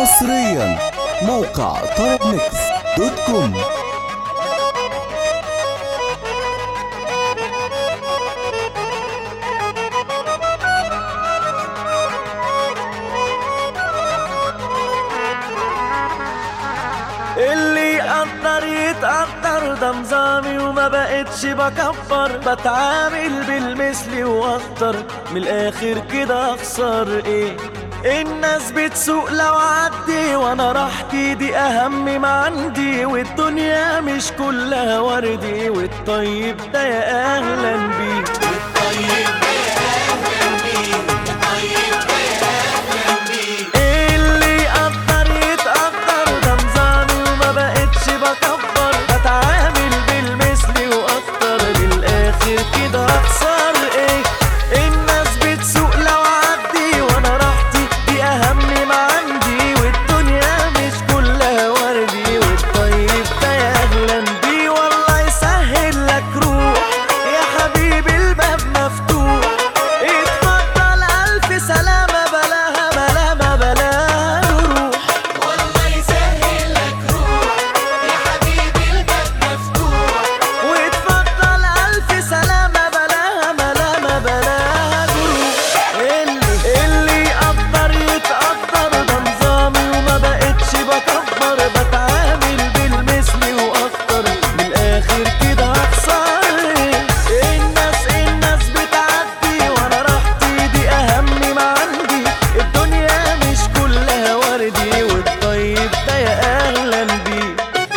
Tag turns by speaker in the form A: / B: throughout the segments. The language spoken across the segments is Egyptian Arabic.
A: حصريا موقع طرب ميكس دوت كوم
B: اللي يقدر يتقدر ده نظامي وما بقتش بكبر بتعامل بالمثل واكتر من الاخر كده اخسر ايه الناس بتسوق لو عدي وانا راحتي دي اهم ما عندي والدنيا مش كلها وردي والطيب ده يا اهلا بيه اللي يقدر يتقدر ده نظامي وما بقتش بكبر بتعامل بالمثل واكتر للاخر كده اخسر ايه الناس بتسوق لو عدي وانا راحتي دي اهم ما عندي والدنيا مش كلها وردي والطيب ده يا اهلا بيه والله يسهل لك روح يا حبيبي الباب مفتوح اتفضل الف سلامه بلاها بلا ما بلاها روح
C: والله يسهل لك روح يا حبيبي الباب مفتوح
B: واتفضل الف سلامه بلاها بلا ما بلاها روح اللي اللي يقدر يتقدر ده نظامي وما بقتش بكبر بتعامل بالمثل واكتر من الاخر كده اخسر الناس الناس بتعدي وانا راحتي دي اهم ما عندي الدنيا مش كلها وردي والطيب ده يا اهلا بيه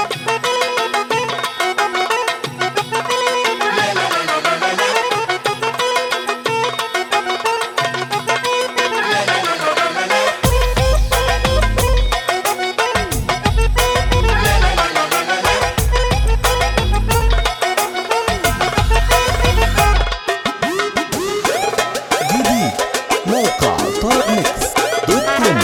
A: جديد موقع طرب ميكس دوت كوم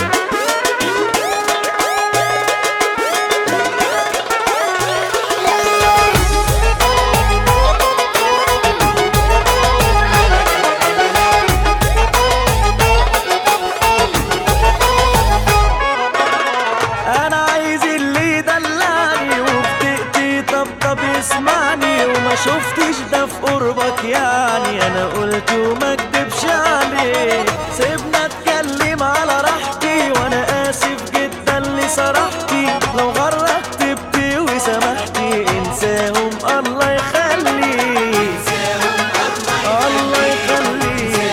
B: انا عايز اللي يدلعني وبدقتي طب طب يسمعني وما شفتش ده في قربك يعني انا قلت وما اكدبش عليك سيبنا اتكلم على راحتي وانا اسف جدا لصراحتي لو غرقت بتي وسامحتي انساهم الله يخليك الله يخليك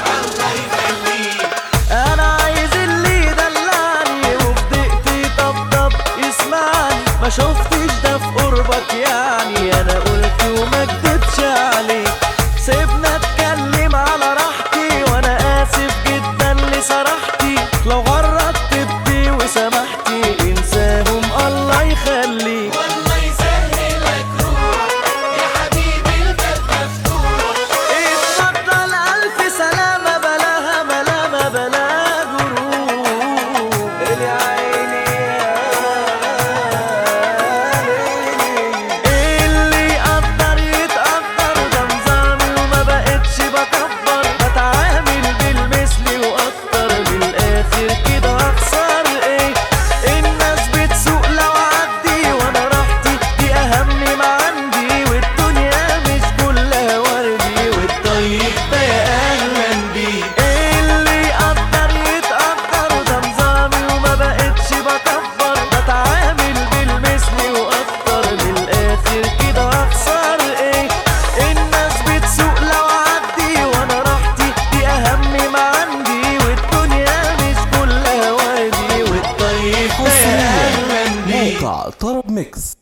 B: انا عايز اللي يدلعني وبدقتي طبطب يسمعني ما شفتش ده في قربك يعني انا قلت وما اكدبش عليك سيبنا اتكلم على راحتي وانا اسف جدا لصراحتي لو غرقت بتي وسامحتي انساهم الله يخليك
C: والله يسهل لك روح يا حبيبي الباب مفتوح
B: اتفضل ألف سلامة بلاها بلا ما بلا جروح إلي عيني يا ليلي. اللي يقدر يتقدر ده نظامي وما بقتش بكبر بتعامل بالمثل واكتر بالاخر كده اخسر ايه الناس بتسوق لو عدي وانا راحتي دي اهم ما عندي والدنيا مش كلها وردي والطيب ده يا اهلا بيه اللي يقدر يتقدر ده نظامي وما بقتش بكبر بتعامل بالمثل واكتر بالاخر كده اخسر ايه الناس بتسوق لو عدي وانا راحتي دي اهم ما عندي والدنيا مش كلها وردي والطيب ده يا
A: حصريا
B: اهلا بيه
A: موقع طرب ميكس